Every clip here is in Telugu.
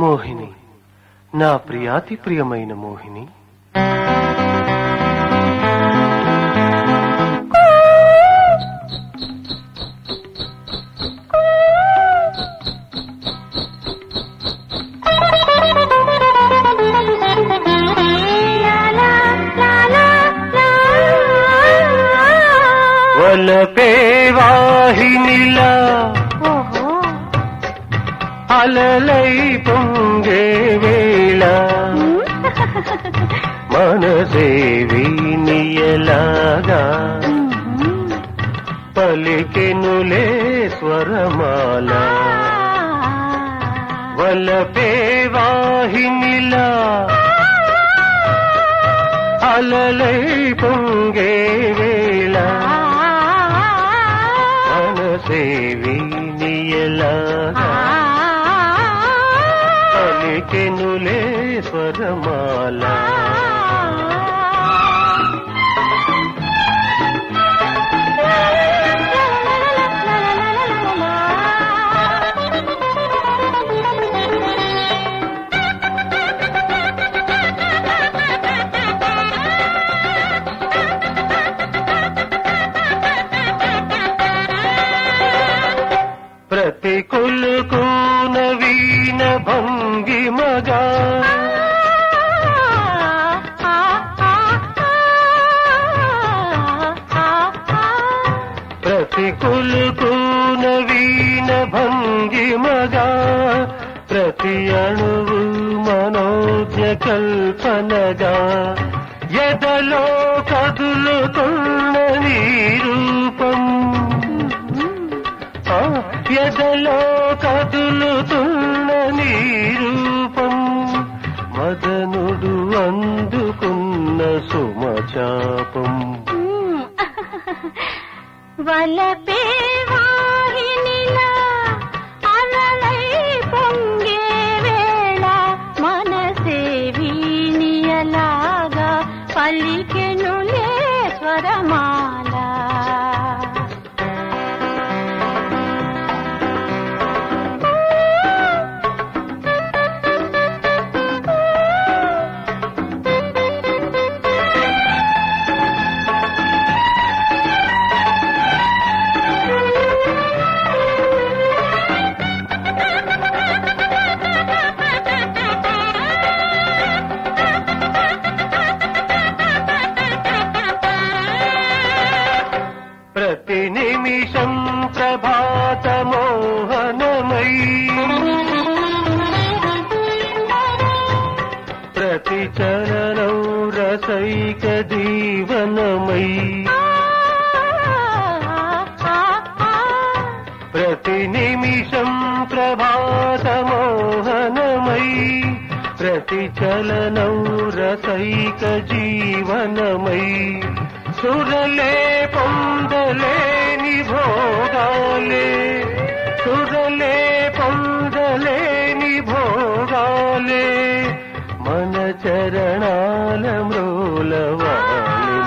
మోహిని నా ప్రియాతి ప్రియమైన మోహిని వలపే వాహినిలా అలలై పొంగే వేళ మనసే వీనియలాగా పలికెనులే స్వరమాల వలపే వాహినిలా అలలై పొంగే వేళ మనసే వీనియలాగా పలికెనులే స్వరమాల ప్రతి కొలుకు నవీన భంగిమగా ప్రతి కొలుకు నవీన భంగిమగా ప్రతి అణువు మనోజ్ఞ కల్పనగా ఎదలో కదులుతున్న నీ రూపం ఆ, ఎదలో కదులుతున్న నీ రూపం మదనుడు అందుకున్న సుమచాపం వలపే వాహినిలా అలలై పొంగే వేళ మనసే వీణియలాగా పలికెనులే స్వరమాల ప్రతి నిమిషం ప్రభాత మోహనమై ప్రతి చరణం రసైక జీవనమై ప్రతి నిమిషం ప్రభాత మోహనమై ప్రతి చలనం రసైక జీవనమై సురలే పొందలేని భోగాలే సురలే పొందలేని భోగాలే మన చరణాల మ్రోలవాలి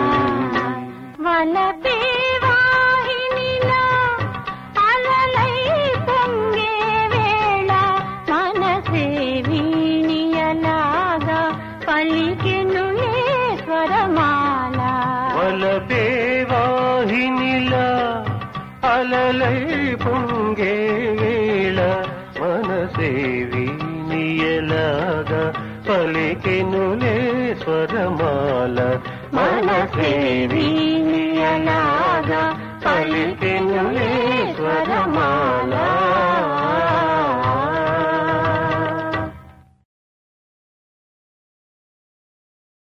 వలపే వాహినిలా అలలై పొంగే వేళ మనసే వీణియలాగా పలికెనులే స్వరమాల వలపే వాహినిలా అలలై పొంగే వేళ మనసే వీనియలాగా పలికెనులే స్వరమాల మనసే వీనియలాగా పలికెనులే